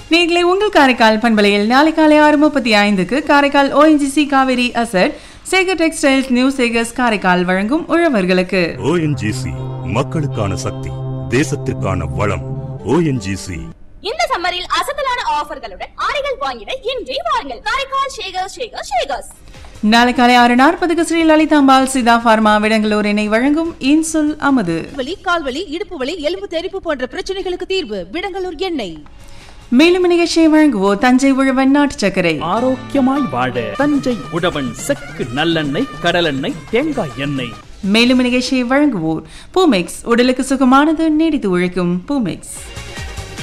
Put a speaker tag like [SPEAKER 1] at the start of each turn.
[SPEAKER 1] நீங்களே உங்கள் காரைக்கால் பண்பலையில் நாளை காலை ஆறு முப்பத்தி ஐந்துக்கு Karaikal ONGC Kaveri asset Sekar textiles new Sekars Karaikal வழங்கும் உழவர்களுக்கு
[SPEAKER 2] ஓஎன்ஜிசி மக்களுக்கான சக்தி தேசத்திற்கான வளம் ஓஎன்ஜிசி
[SPEAKER 3] இந்த சம்மரில் அசத்தலான ஆஃபர்களுடன் ஆடைகள் வாங்கிட இன்றே வாருங்கள் காரைக்கால் ஷேகர் ஷேகர் ஷேகர்ஸ்
[SPEAKER 1] நாளை காலை ஆறு நாற்பதுக்கு ஸ்ரீ லலிதாம்பாள் சிதா பார்மா விடங்களூர் இணை வழங்கும் இன்சுல் அமுது
[SPEAKER 4] வலி கால்வலி இடுப்பு வலி எலும்பு தெறிப்பு போன்ற பிரச்சனைகளுக்கு தீர்வு விடங்கலூர் எண்ணெய்
[SPEAKER 1] மேலும் நிகழ்ச்சியை வழங்குவோர் தஞ்சை உழவன் நாட்டு சர்க்கரை
[SPEAKER 5] ஆரோக்கியமாய் வாழ தஞ்சை உழவன் செக்கு நல்லெண்ணெய் கடலெண்ணெய் தேங்காய் எண்ணெய்
[SPEAKER 1] மேலும் நிகழ்ச்சியை வழங்குவோர் பூமெக்ஸ் உடலுக்கு சுகமானது நீடித்து உழைக்கும் பூமெக்ஸ்